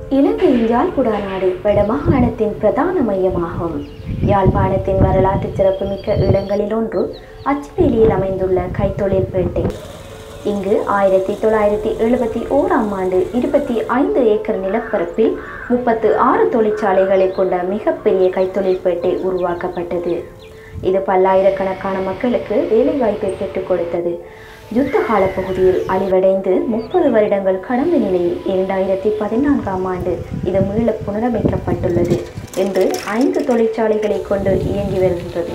இலங்கையின் யாழ்குடா நாடு வடமாகாணத்தின் பிரதான மையமாகும் யாழ்ப்பாணத்தின் வரலாற்று சிறப்புமிக்க இடங்களில் ஒன்று அச்சுவேலியில் அமைந்துள்ள கைத்தொழில் பேட்டை இங்கு ஆயிரத்தி தொள்ளாயிரத்தி எழுபத்தி ஓராம் ஆண்டு இருபத்தி ஐந்து ஏக்கர் நிலப்பரப்பில் முப்பத்து ஆறு தொழிற்சாலைகளை கொண்ட மிகப்பெரிய கைத்தொழில் பேட்டை உருவாக்கப்பட்டது இது பல்லாயிரக்கணக்கான மக்களுக்கு வேலைவாய்ப்பை பெற்றுக் கொடுத்தது யுத்த கால பகுதியில் அழிவடைந்து முப்பது வருடங்கள் கடந்த நிலையில் இரண்டாயிரத்தி பதினான்காம் ஆண்டு இது மீள புனரமைக்கப்பட்டுள்ளது என்று ஐந்து தொழிற்சாலைகளை கொண்டு இயங்கி வருகின்றது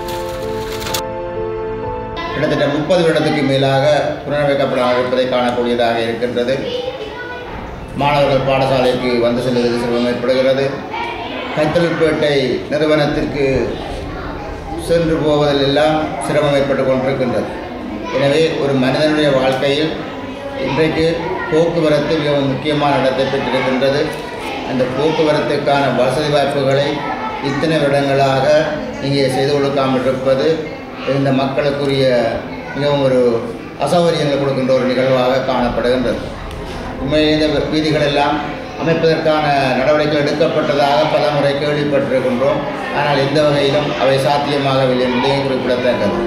கிட்டத்தட்ட முப்பது வருடத்துக்கு மேலாக புனரமைக்கப்படாமல் இருப்பதை காணக்கூடியதாக இருக்கின்றது மாணவர்கள் பாடசாலைக்கு வந்து செல்வதற்கு சிரமம் ஏற்படுகிறது கைத்தொழிற்பேட்டை நிறுவனத்திற்கு சென்று போவதிலெல்லாம் சிரமம் ஏற்பட்டு கொண்டிருக்கின்றது எனவே ஒரு மனிதனுடைய வாழ்க்கையில் இன்றைக்கு போக்குவரத்து மிகவும் முக்கியமான இடத்தை பெற்றிருக்கின்றது அந்த போக்குவரத்துக்கான வசதி வாய்ப்புகளை இத்தனை வருடங்களாக இங்கே செய்து கொடுக்காமல் இருப்பது இந்த மக்களுக்குரிய மிகவும் ஒரு அசௌகரியங்கள் கொடுக்கின்ற ஒரு நிகழ்வாக காணப்படுகின்றது உண்மையிலே இந்த வீதிகள் எல்லாம் அமைப்பதற்கான நடவடிக்கை எடுக்கப்பட்டதாக பல முறை கேள்விப்பட்டிருக்கின்றோம் ஆனால் எந்த வகையிலும் அவை சாத்தியமாகவில்லை என்பதையும் குறிப்பிடத்தக்கது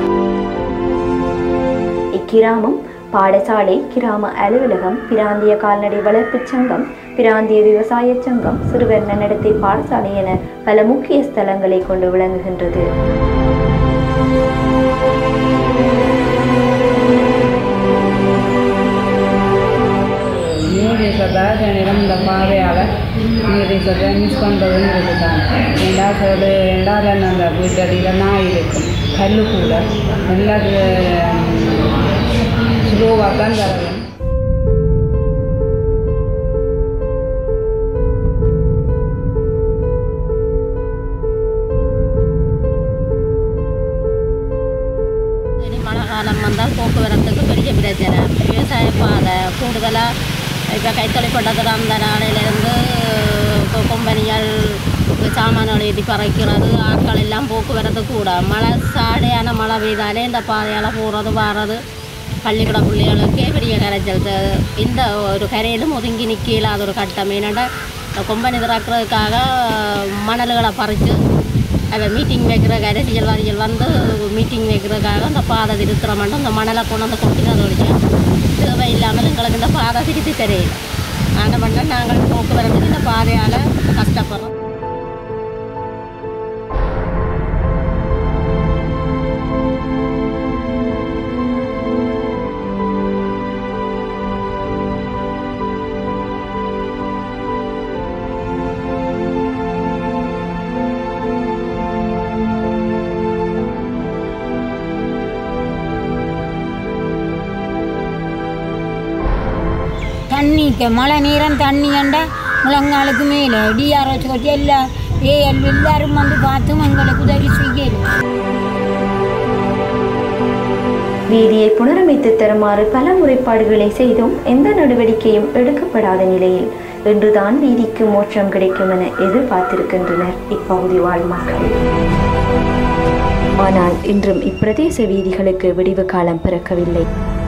இக்கிராமம் பாடசாலை கிராம அலுவலகம் பிராந்திய கால்நடை வளர்ப்புச் சங்கம் பிராந்திய விவசாய சங்கம் சிறுவர் நன்னடத்தை பாடசாலை என பல முக்கிய ஸ்தலங்களை கொண்டு விளங்குகின்றது நியூ தேசத்தை ஜனிடம் இந்த பாதையால் நியூ தேசத்தை மிஸ் பண்ணுறதுன்னு இருக்குதான் ரெண்டாவது சைடு ரெண்டாவது அந்த வீட்டடியில் நாய் இருக்கும் கல் கூட எல்லாம் ஸ்லோவாக தான் தரவேன் இனி மழை காலம் வந்தால் போக்குவரத்துக்கு பெரிய பிரச்சனை விவசாய பாதை கூடுதலாக இப்போ கைத்தொழிற்பட்டத்தில் அந்த நாளையிலேருந்து இப்போ கொம்பனிகள் சாமான்கள் ஏற்றி பறக்கிறது ஆட்கள் எல்லாம் போக்குவரத்து கூட மழை சாடையான மழை பெய்தாலே இந்த பாதையால் போகிறது வாரது பள்ளிக்கூட பிள்ளைகளுக்கே பெரிய கரைச்சல் த- இந்த ஒரு கரையிலும் ஒதுங்கி நிற்க இல்லாத ஒரு கட்டம் ஏன்னாண்டா இந்த கொம்பனி திறக்கிறதுக்காக மணல்களை பறித்து அதை மீட்டிங் வைக்கிற அரசியல்வாதிகள் வந்து மீட்டிங் வைக்கிறதுக்காக அந்த பாதை திருத்துற மட்டும் இந்த மணலை கொண்டு வந்து கொட்டினது ஒழிச்சு தேவை இல்லாமல் எங்களுக்கு இந்த பாதை திருத்தி தெரியல அந்த மட்டும் நாங்கள் போக்குவரத்துக்கு இந்த பாதையால் கஷ்டப்படுறோம் தண்ணிக்கு மழை நீரம் தண்ணி கண்ட முழங்காலுக்கு மேலே டிஆர் வச்சு கொட்டி எல்லா ஏஎல் எல்லாரும் வந்து பார்த்தும் எங்களுக்கு உதவி செய்யல வீதியை புனரமைத்து தருமாறு பல முறைப்பாடுகளை செய்தும் எந்த நடவடிக்கையும் எடுக்கப்படாத நிலையில் இன்றுதான் வீதிக்கு மோட்சம் கிடைக்கும் என எதிர்பார்த்திருக்கின்றனர் இப்பகுதி வாழ் மக்கள் ஆனால் இன்றும் இப்பிரதேச வீதிகளுக்கு விடிவு காலம் பிறக்கவில்லை